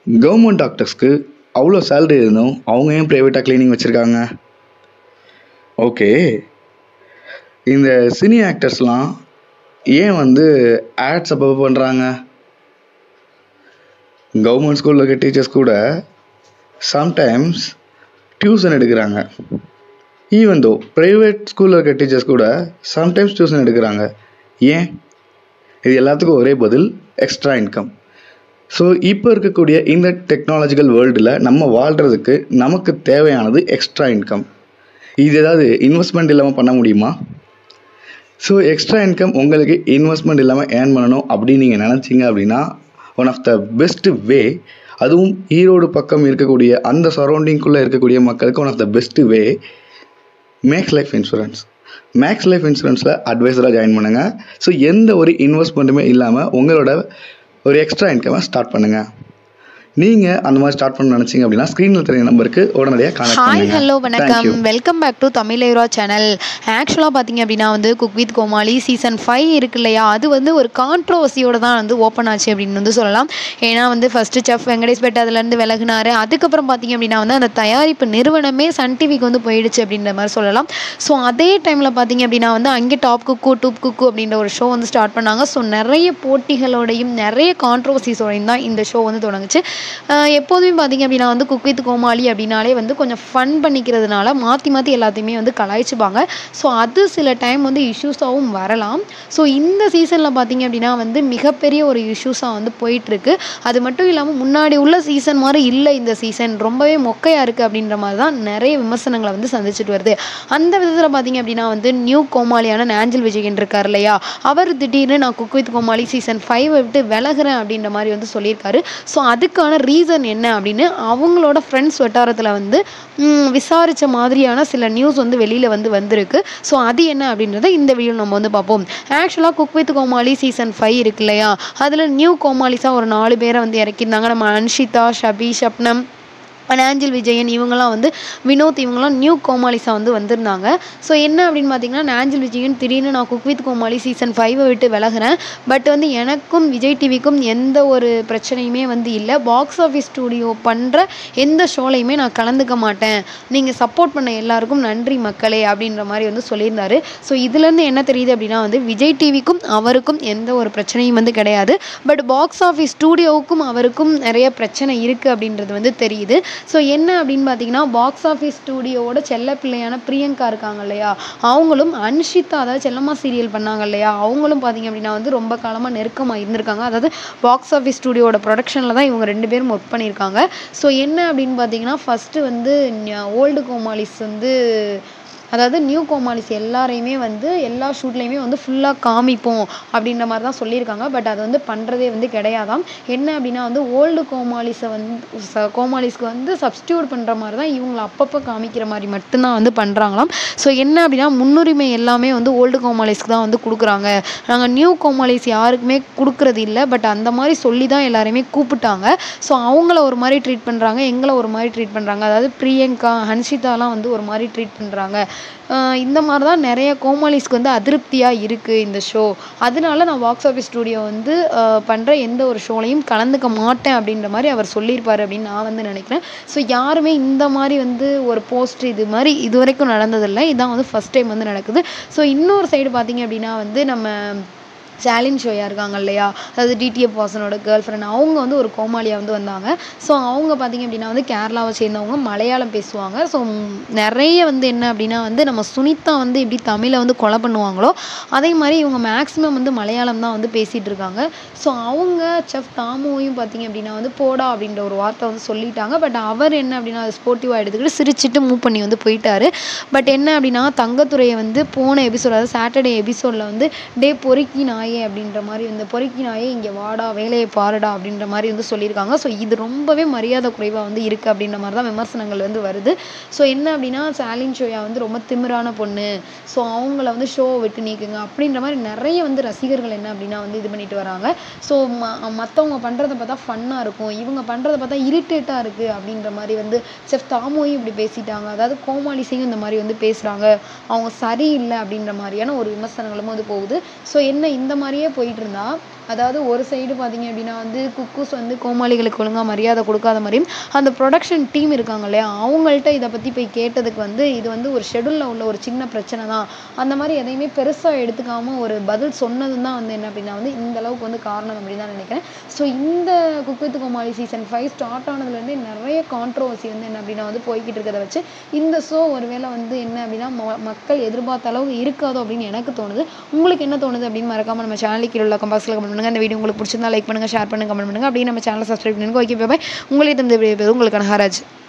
Government டாக்டர்ஸ்க்கு அவ்வளோ salary இருந்தும் அவங்க ஏன் ப்ரைவேட்டாக கிளினிக் வச்சுருக்காங்க ஓகே இந்த சினி ஆக்டர்ஸ்லாம் ஏன் வந்து ஆட்ஸ் அப்பப்போ பண்ணுறாங்க கவர்மெண்ட் ஸ்கூலில் இருக்க டீச்சர்ஸ் கூட சம்டைம்ஸ் டியூஷன் எடுக்கிறாங்க ஈவன் தோ ப்ரைவேட் ஸ்கூலில் இருக்க டீச்சர்ஸ் கூட சம்டைம்ஸ் டியூஷன் எடுக்கிறாங்க ஏன் இது எல்லாத்துக்கும் ஒரே பதில் எக்ஸ்ட்ரா இன்கம் ஸோ இப்போ இருக்கக்கூடிய இந்த டெக்னாலஜிக்கல் வேர்ல்டில் நம்ம வாழ்கிறதுக்கு நமக்கு தேவையானது எக்ஸ்ட்ரா இன்கம் இது ஏதாவது இன்வெஸ்ட்மெண்ட் இல்லாமல் பண்ண முடியுமா ஸோ எக்ஸ்ட்ரா இன்கம் உங்களுக்கு இன்வெஸ்ட்மெண்ட் இல்லாமல் ஏர்ன் பண்ணணும் அப்படின்னு நீங்கள் நினச்சிங்க அப்படின்னா one of the best way அதுவும் ஈரோடு பக்கம் இருக்கக்கூடிய அந்த சரௌண்டிங்குள்ளே இருக்கக்கூடிய மக்களுக்கு one of the best way Max Life Insurance Max Life இன்சூரன்ஸில் அட்வைசராக ஜாயின் பண்ணுங்கள் ஸோ எந்த ஒரு இன்வெஸ்ட்மெண்ட்டுமே இல்லாமல் உங்களோட ஒரு எக்ஸ்ட்ரா இன்கமை ஸ்டார்ட் பண்ணுங்கள் நீங்கள் அந்த மாதிரி ஸ்டார்ட் பண்ண நினச்சிங்க அப்படின்னா ஸ்க்ரீனில் தெரிய நம்பருக்கு உடனடியாக கான்டாக்ட் ஹாய் பண்ணுங்கள் ஹலோ வணக்கம் Thank you. Welcome back to Tamil channel ஆக்சுவலாக பார்த்தீங்க அப்படின்னா வந்து cook with Comali season five இருக்கு இல்லையா அது வந்து ஒரு கான்ட்ரோவர்சியோட தான் வந்து ஓப்பன் ஆச்சு அப்படின்னு வந்து சொல்லலாம் ஏன்னா வந்து ஃபஸ்ட்டு செஃப் வெங்கடேஷ் பெட் அதுலேருந்து விலகுனாரு அதுக்கப்புறம் பார்த்தீங்க அப்படின்னா வந்து அந்த தயாரிப்பு நிறுவனமே சன் டிவிக்கு வந்து போயிடுச்சு அப்படின்ற மாதிரி சொல்லலாம் ஸோ அதே டைமில் பார்த்தீங்க அப்படின்னா வந்து அங்கே டாப் குக்கு டூப் குக்கு அப்படின்ற ஒரு ஷோ வந்து ஸ்டார்ட் பண்ணாங்க ஸோ நிறைய போட்டிகளோடையும் நிறைய கான்ட்ரவர்சிஸோடையும் தான் இந்த ஷோ வந்து தொடங்குச்சு ஆஹ் எப்போதுமே பார்த்தீங்க அப்படின்னா வந்து குக் வித் கோமாளி அப்படின்னாலே வந்து கொஞ்சம் ஃபன் பண்ணிக்கிறதுனால மாற்றி மாற்றி எல்லாத்தையுமே வந்து கலாய்ச்சிப்பாங்க ஸோ அது சில டைம் வந்து இஷ்யூஸாகவும் வரலாம் ஸோ இந்த சீசனில் பார்த்தீங்க அப்படின்னா வந்து மிகப்பெரிய ஒரு இஷ்யூஸாக வந்து போயிட்டுருக்கு அது மட்டும் இல்லாமல் முன்னாடி உள்ள சீசன் மாதிரி இல்லை இந்த சீசன் ரொம்பவே மொக்கையாக இருக்குது அப்படின்ற மாதிரி தான் நிறைய விமர்சனங்களை வந்து சந்திச்சுட்டு வருது அந்த விதத்தில் பார்த்தீங்க அப்படின்னா வந்து நியூ கோமாளியான நாஞ்சல் விஜயன் இருக்கார் இல்லையா அவர் திடீர்னு நான் cook with Comali season five விட்டு விலகுறேன் அப்படின்ற மாதிரி வந்து சொல்லியிருக்காரு ஸோ அதுக்கான ரீசன் என்ன அப்படின்னு அவங்களோட ஃப்ரெண்ட்ஸ் வட்டாரத்தில் வந்து ம், விசாரிச்ச மாதிரியான சில நியூஸ் வந்து வெளியில் வந்து வந்திருக்கு ஸோ அது என்ன அப்படின்றத இந்த வீடியோ நம்ம வந்து பார்ப்போம் ஆக்சுவலாக cook with Comali season five இருக்கு இல்லையா அதில் நியூ கோமாளிஸாக ஒரு நாலு பேரை வந்து இறக்கியிருந்தாங்க நம்ம அன்ஷிதா ஷபி ஷப்னம் நாஞ்சில் விஜயன் இவங்கெல்லாம் வந்து வினோத் இவங்கெல்லாம் நியூ கோமாளிஸாக வந்து வந்திருந்தாங்க ஸோ என்ன அப்படின்னு பார்த்தீங்கன்னா நாஞ்சில் விஜயன் திடீர்னு நான் குக் வித் கோமாளி சீசன் ஃபைவை விட்டு விலகுறேன் பட் வந்து எனக்கும் விஜய் டிவிக்கும் எந்த ஒரு பிரச்சனையுமே வந்து இல்லை பாக்ஸ் ஆஃபீஸ் ஸ்டூடியோ பண்ணுற எந்த ஷோலையுமே நான் கலந்துக்க மாட்டேன் நீங்கள் சப்போர்ட் பண்ண எல்லாருக்கும் நன்றி மக்களே அப்படின்ற மாதிரி வந்து சொல்லியிருந்தாரு ஸோ இதுலேருந்து என்ன தெரியுது அப்படின்னா வந்து விஜய் டிவிக்கும் அவருக்கும் எந்த ஒரு பிரச்சனையும் வந்து கிடையாது பட் பாக்ஸ் ஆஃபீஸ் ஸ்டூடியோவுக்கும் அவருக்கும் நிறைய பிரச்சனை இருக்குது அப்படின்றது வந்து தெரியுது ஸோ என்ன அப்படின்னு பார்த்தீங்கன்னா பாக்ஸ் ஆஃபீஸ் ஸ்டூடியோவோட செல்ல பிள்ளையான பிரியங்கா இருக்காங்க இல்லையா அவங்களும் அன்ஷிதா அதாவது செல்லம்மா சீரியல் பண்ணாங்க இல்லையா அவங்களும் பார்த்தீங்க அப்படின்னா வந்து ரொம்ப காலமாக நெருக்கமாக இருந்திருக்காங்க அதாவது பாக்ஸ் ஆஃபீஸ் ஸ்டூடியோட ப்ரொடக்ஷனில் தான் இவங்க ரெண்டு பேரும் ஒர்க் பண்ணியிருக்காங்க ஸோ என்ன அப்படின்னு பார்த்தீங்கன்னா ஃபஸ்ட்டு வந்து ஓல்டு கோமாளிஸ் வந்து அதாவது நியூ கோமாளிஸ் எல்லாரையுமே வந்து எல்லா ஷூட்லேயுமே வந்து ஃபுல்லாக காமிப்போம் அப்படின்ற மாதிரி தான் சொல்லியிருக்காங்க பட் அது வந்து பண்ணுறதே வந்து கிடையாதாம் என்ன அப்படின்னா வந்து ஓல்டு கோமாளிஸை வந்து ச- கோமாளிஸ்க்கு வந்து சப்ஸ்டியூட் பண்ணுற மாதிரி தான் இவங்களை அப்பப்போ காமிக்கிற மாதிரி மட்டும்தான் வந்து பண்ணுறாங்களாம் ஸோ என்ன அப்படின்னா முன்னுரிமை எல்லாமே வந்து ஓல்டு கோமாளிஸ்க்கு தான் வந்து கொடுக்குறாங்க நாங்கள் நியூ கோமாளிஸ் யாருக்குமே கொடுக்கறது இல்லை பட் அந்த மாதிரி சொல்லி தான் எல்லாரையுமே கூப்பிட்டாங்க ஸோ அவங்கள ஒரு மாதிரி ட்ரீட் பண்ணுறாங்க எங்களை ஒரு மாதிரி ட்ரீட் பண்ணுறாங்க அதாவது பிரியங்கா ஹன்ஷிதாலாம் வந்து ஒரு மாதிரி ட்ரீட் பண்ணுறாங்க இந்த மாதிரி தான் நிறைய கோமாளிஸ்க்கு வந்து அதிருப்தியாக இருக்குது இந்த ஷோ அதனால நான் பாக்ஸ் ஆஃபீஸ் ஸ்டூடியோ வந்து பண்ணுற எந்த ஒரு ஷோலையும் கலந்துக்க மாட்டேன் அப்படின்ற மாதிரி அவர் சொல்லியிருப்பார் அப்படின்னு நான் வந்து நினைக்கிறேன் ஸோ யாருமே இந்த மாதிரி வந்து ஒரு போஸ்ட் இது மாதிரி இது வரைக்கும் நடந்ததில்லை இதான் வந்து ஃபஸ்ட் டைம் வந்து நடக்குது ஸோ இன்னொரு சைடு பார்த்தீங்க அப்படின்னா வந்து நம்ம சேலஞ்ச் ஷோயா இருக்காங்க இல்லையா அதாவது டிடிஎஃப் வாசனோட கேர்ள் ஃப்ரெண்ட் அவங்க வந்து ஒரு கோமாளியாக வந்து வந்தாங்க ஸோ அவங்க பார்த்தீங்க அப்படின்னா வந்து கேரளாவை சேர்ந்தவங்க மலையாளம் பேசுவாங்க ஸோ நிறைய வந்து என்ன அப்படின்னா வந்து நம்ம சுனிதா வந்து எப்படி தமிழை வந்து கொலை பண்ணுவாங்களோ அதே மாதிரி இவங்க மேக்ஸிமம் வந்து மலையாளம் தான் வந்து பேசிகிட்டு இருக்காங்க ஸோ அவங்க செஃப் தாமுவையும் பார்த்தீங்க அப்படின்னா வந்து போடா அப்படின்ற ஒரு வார்த்தை வந்து சொல்லிட்டாங்க பட் அவர் என்ன அப்படின்னா அதை ஸ்போர்ட்டிவாக எடுத்துக்கிட்டு சிரிச்சிட்டு மூவ் பண்ணி வந்து போயிட்டாரு பட் என்ன அப்படின்னா தங்கத்துறையை வந்து போன எபிசோட் அதாவது சாட்டர்டே எபிசோடில் வந்து டே பொறுக்கி நாயே அப்படின்ற மாதிரி வந்து பொறுக்கி நாயே இங்கே வாடா வேலையை பாருடா அப்படின்ற மாதிரி வந்து சொல்லியிருக்காங்க ஸோ இது ரொம்பவே மரியாதை குறைவாக வந்து இருக்குது அப்படின்ற மாதிரி தான் விமர்சனங்கள் வந்து வருது ஸோ என்ன அப்படின்னா சாலின் ஷோயா வந்து ரொம்ப திமிரான பொண்ணு ஸோ அவங்கள வந்து ஷோவை விட்டு நீக்குங்க அப்படின்ற மாதிரி நிறைய வந்து ரசிகர்கள் என்ன அப்படின்னா வந்து இது பண்ணிட்டு வராங்க ஸோ ம மற்றவங்க பண்ணுறத பார்த்தா ஃபன்னாக இருக்கும் இவங்க பண்ணுறத பார்த்தா இரிட்டேட்டாக இருக்குது அப்படின்ற மாதிரி வந்து செஃப் தாமுவையும் இப்படி பேசிட்டாங்க அதாவது கோமாளிசையும் இந்த மாதிரி வந்து பேசுகிறாங்க அவங்க சரியில்லை அப்படின்ற மாதிரியான ஒரு விமர்சனங்களும் வந்து போகுது ஸோ என்ன இந்த மாதிரியே போயிட்டு இருந்தா அதாவது ஒரு சைடு பார்த்தீங்க அப்படின்னா வந்து குக்கூஸ் வந்து கோமாளிகளுக்கு ஒழுங்காக மரியாதை கொடுக்காத மாதிரியும் அந்த ப்ரொடக்ஷன் டீம் இருக்காங்க இல்லையா அவங்கள்ட்ட இதை பற்றி போய் கேட்டதுக்கு வந்து இது வந்து ஒரு ஷெடியூலில் உள்ள ஒரு சின்ன பிரச்சனை தான் அந்த மாதிரி எதையுமே பெருசாக எடுத்துக்காமல் ஒரு பதில் சொன்னதும் தான் வந்து என்ன அப்படின்னா வந்து இந்த அளவுக்கு வந்து காரணம் அப்படின்னு தான் நினைக்கிறேன் ஸோ இந்த cook with Comali season five start ஆனதுலேருந்தே நிறைய கான்ட்ரவர்சி வந்து என்ன அப்படின்னா வந்து போய்கிட்டு இருக்கிறத வச்சு இந்த ஷோ ஒருவேளை வந்து என்ன அப்படின்னா ம- மக்கள் எதிர்பார்த்த அளவுக்கு இருக்காதோ அப்படின்னு எனக்கு தோணுது உங்களுக்கு என்ன தோணுது அப்படின்னு மறக்காம நம்ம சேனலுக்கு கீழே உள்ள கம்பாக்ஸில் கமெண்ட் பண்ணுங்க அந்த வீடியோ உங்களுக்கு பிடிச்சிருந்தா லைக் பண்ணுங்க ஷேர் பண்ணுங்க கமெண்ட் பண்ணுங்க அப்படியே நம்ம சேனலை சப்ஸ்கிரைப் பண்ணுங்க ஓகே பாய் உங்களே தந்த வீடியோ உங்களுக்கான ஹராஜ்